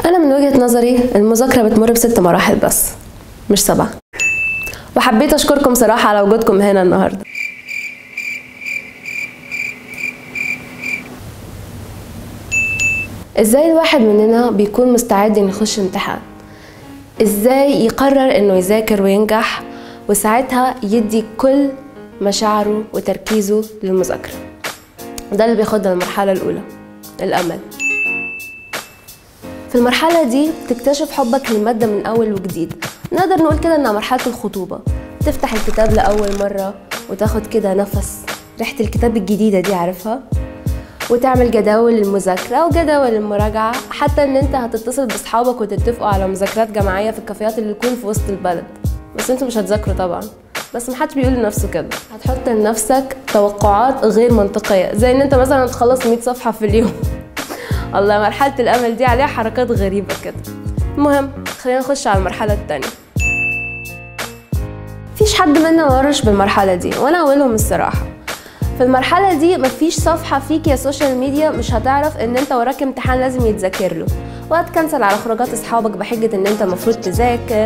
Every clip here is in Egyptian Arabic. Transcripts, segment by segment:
أنا من وجهة نظري المذاكرة بتمر بست مراحل بس مش سبعة وحبيت أشكركم صراحة على وجودكم هنا النهاردة ازاي الواحد مننا بيكون مستعد انه يخش امتحان ازاي يقرر انه يذاكر وينجح وساعتها يدي كل مشاعره وتركيزه للمذاكرة ده اللي بياخدنا المرحلة الأولى الأمل في المرحلة دي تكتشف حبك للمادة من أول وجديد نقدر نقول كده إنها مرحلة الخطوبة تفتح الكتاب لأول مرة وتاخد كده نفس ريحة الكتاب الجديدة دي عارفها وتعمل جداول المذاكرة أو جداول المراجعة حتى إن أنت هتتصل بأصحابك وتتفقوا على مذاكرات جماعية في الكافيهات اللي تكون في وسط البلد بس أنتوا مش هتذاكروا طبعا بس محدش بيقول لنفسه كده هتحط لنفسك توقعات غير منطقية زي إن أنت مثلا تخلص 100 صفحة في اليوم الله مرحلة الأمل دي عليها حركات غريبة كده المهم خلينا نخش على المرحلة التانية مفيش حد منا ورش بالمرحلة دي وأنا أولهم الصراحة في المرحلة دي مفيش صفحة فيك يا سوشيال ميديا مش هتعرف ان انت وراك امتحان لازم يتذاكر له وهتكنسل على خروجات اصحابك بحجة ان انت المفروض تذاكر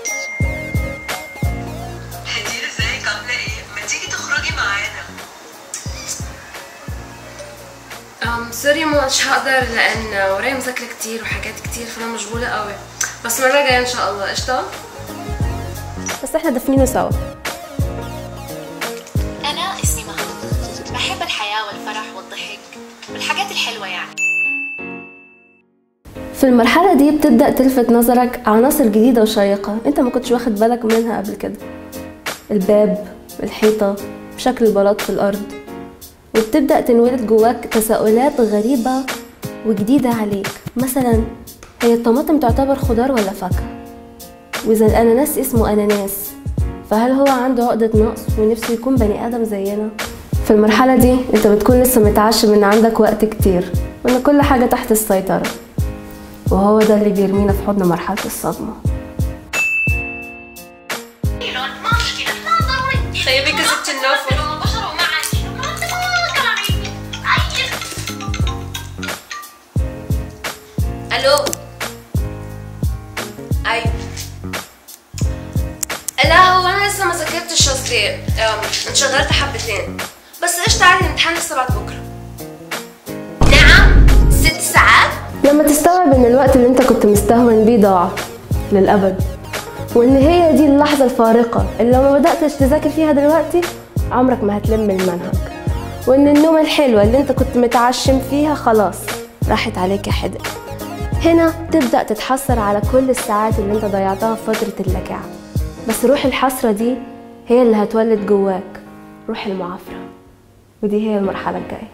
هدير ازيك عاملة ايه؟ ما تيجي تخرجي معانا أم سوري مش هقدر لان ورايا مذاكرة كتير وحاجات كتير فانا مشغولة قوي بس المرة الجاية ان شاء الله قشطة بس احنا دافنينه سوا أنا اسمي مهد بحب الحياة والفرح والضحك والحاجات الحلوة يعني في المرحلة دي بتبدأ تلفت نظرك عناصر جديدة وشيقة انت ما كنتش واخد بالك منها قبل كده الباب الحيطة شكل البلاط في الأرض وبتبدأ تنولد جواك تساؤلات غريبة وجديدة عليك مثلا هي الطماطم تعتبر خضار ولا فاكهة وإذا الأناناس اسمه أناناس فهل هو عنده عقدة نقص ونفسه يكون بني آدم زينا؟ في المرحلة دي انت بتكون لسه متعشم ان عندك وقت كتير وان كل حاجة تحت السيطرة وهو ده اللي بيرمينا في حضن مرحلة الصدمة ما مشكلة ما ضروري خيبك يا ست النوفل. بشر ومعك الو ايوه لا هو انا لسه ما ذاكرتش اصلي أم، انشغلت حبتين بس قشطة عادي الامتحان لسه بعد بكره نعم ست ساعات لما تستوعب ان الوقت اللي انت كنت مستهون بيه ضاع للابد وان هي دي اللحظه الفارقه اللي لو ما بداتش تذاكر فيها دلوقتي عمرك ما هتلم المنهج وان النومه الحلوه اللي انت كنت متعشم فيها خلاص راحت عليك يا حدق هنا تبدا تتحسر على كل الساعات اللي انت ضيعتها في فتره اللكاعه بس روح الحسره دي هي اللي هتولد جواك روح المعافره ودي هي المرحله الجايه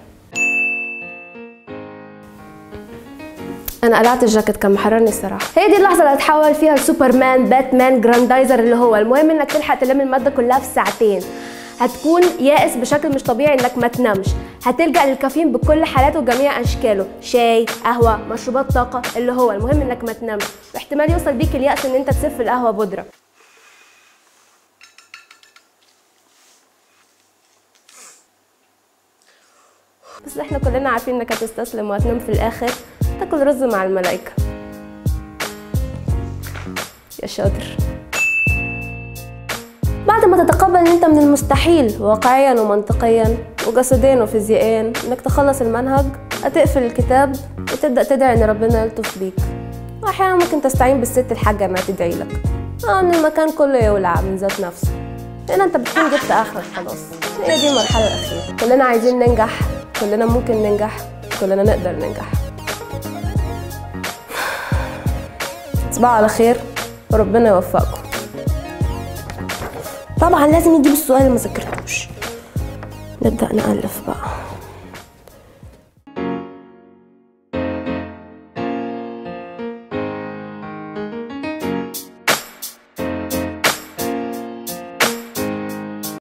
انا قلعت الجاكيت كان محررني الصراحه هي دي اللحظه اللي هتحول فيها لسوبرمان باتمان جراندايزر اللي هو المهم انك تلحق تلم الماده كلها في ساعتين هتكون يائس بشكل مش طبيعي انك ما تنامش هتلجا للكافيين بكل حالاته وجميع اشكاله شاي قهوه مشروبات طاقه اللي هو المهم انك ما تنامش واحتمال يوصل بيك الياس ان انت تسف القهوه بودره بس احنا كلنا عارفين انك هتستسلم وهتنام في الاخر تاكل رز مع الملائكه يا شاطر بعد ما تتقبل ان انت من المستحيل واقعيا ومنطقيا وجسديا وفيزيائيا انك تخلص المنهج هتقفل الكتاب وتبدا تدعي ان ربنا يلطف بيك واحيانا ممكن تستعين بالست الحاجه انها تدعي لك او ان المكان كله يولع من ذات نفسه هنا انت بتكون جبت اخرك خلاص هي دي المرحله الاخيره كلنا عايزين ننجح كلنا ممكن ننجح كلنا نقدر ننجح تصبحوا على خير وربنا يوفقكم طبعا لازم يجيب السؤال اللي ما ذاكرتوش نبدا نالف بقى